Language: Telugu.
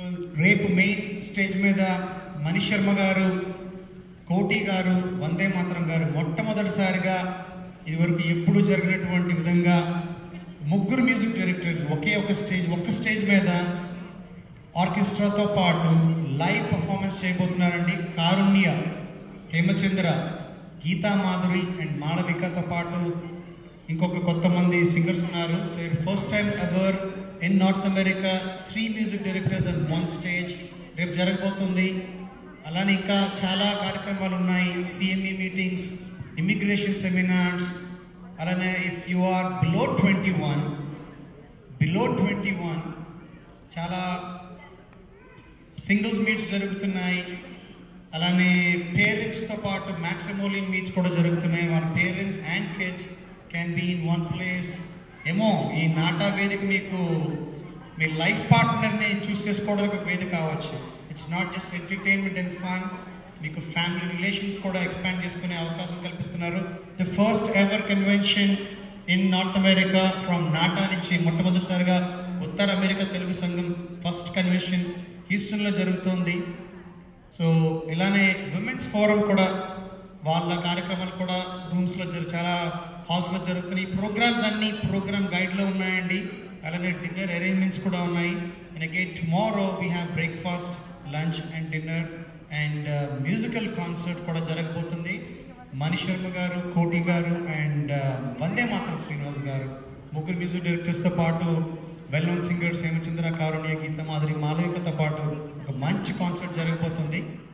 సో రేపు మెయిన్ స్టేజ్ మీద మనీష్ శర్మ గారు కోటి గారు వందే మాత్రం గారు మొట్టమొదటిసారిగా ఇదివరకు ఎప్పుడు జరిగినటువంటి విధంగా ముగ్గురు మ్యూజిక్ డైరెక్టర్స్ ఒకే ఒక స్టేజ్ ఒక్క స్టేజ్ మీద ఆర్కెస్ట్రాతో పాటు లైవ్ పర్ఫార్మెన్స్ చేయబోతున్నారండి కారుణ్య హేమచంద్ర గీతా మాధురి అండ్ మాళవికతో పాటు ఇంకొక కొత్త మంది సింగర్స్ ఉన్నారు so first time ever in North America three music directors and one stage రేపు జరగబోతుంది అలానే ఇంకా చాలా కార్యక్రమాలు ఉన్నాయి సిఎంఈ మీటింగ్స్ ఇమిగ్రేషన్ సెమినార్స్ అలానే if you are below twenty one below twenty one చాలా సింగిల్స్ మీట్స్ జరుగుతున్నాయి అలానే పేరెంట్స్తో పాటు మ్యాట్రిమోలియన్ మీట్స్ కూడా జరుగుతున్నాయి వారి parents and kids can be in one place ఏమో ఈ నాటా వేదిక మీకు మీ లైఫ్ పార్ట్నర్ని చూస్ చేసుకోవడానికి ఒక వేదిక కావచ్చు it's not just entertainment and fun మీకు ఫ్యామిలీ రిలేషన్స్ కూడా ఎక్స్పాండ్ చేసుకునే అవకాశం కల్పిస్తున్నారు the first ever convention in North America from NATA నుంచి మొట్టమొదటిసారిగా ఉత్తర అమెరికా తెలుగు సంఘం ఫస్ట్ కన్వెన్షన్ హ్యూస్టన్లో జరుగుతోంది సో ఇలానే విమెన్స్ ఫోరం కూడా వాళ్ళ కార్యక్రమాలు కూడా రూమ్స్ లో జరు చాలా హాల్స్ లో జరుగుతున్నాయి ప్రోగ్రామ్స్ అన్ని ప్రోగ్రామ్ గైడ్ లో ఉన్నాయండి అలానే డిన్నర్ అరేంజ్మెంట్స్ కూడా ఉన్నాయి and again tomorrow we have breakfast lunch and dinner and musical concert కూడా జరగబోతుంది మణి శర్మ గారు కోటి గారు అండ్ వందే మాత్రం శ్రీనివాస్ గారు ముగ్గురు మ్యూజిక్ డైరెక్టర్స్ తో పాటు well known singers Hemachandra Karunya Geetha Madhuri మాలవికతో పాటు ఒక మంచి కాన్సర్ట్ జరగబోతుంది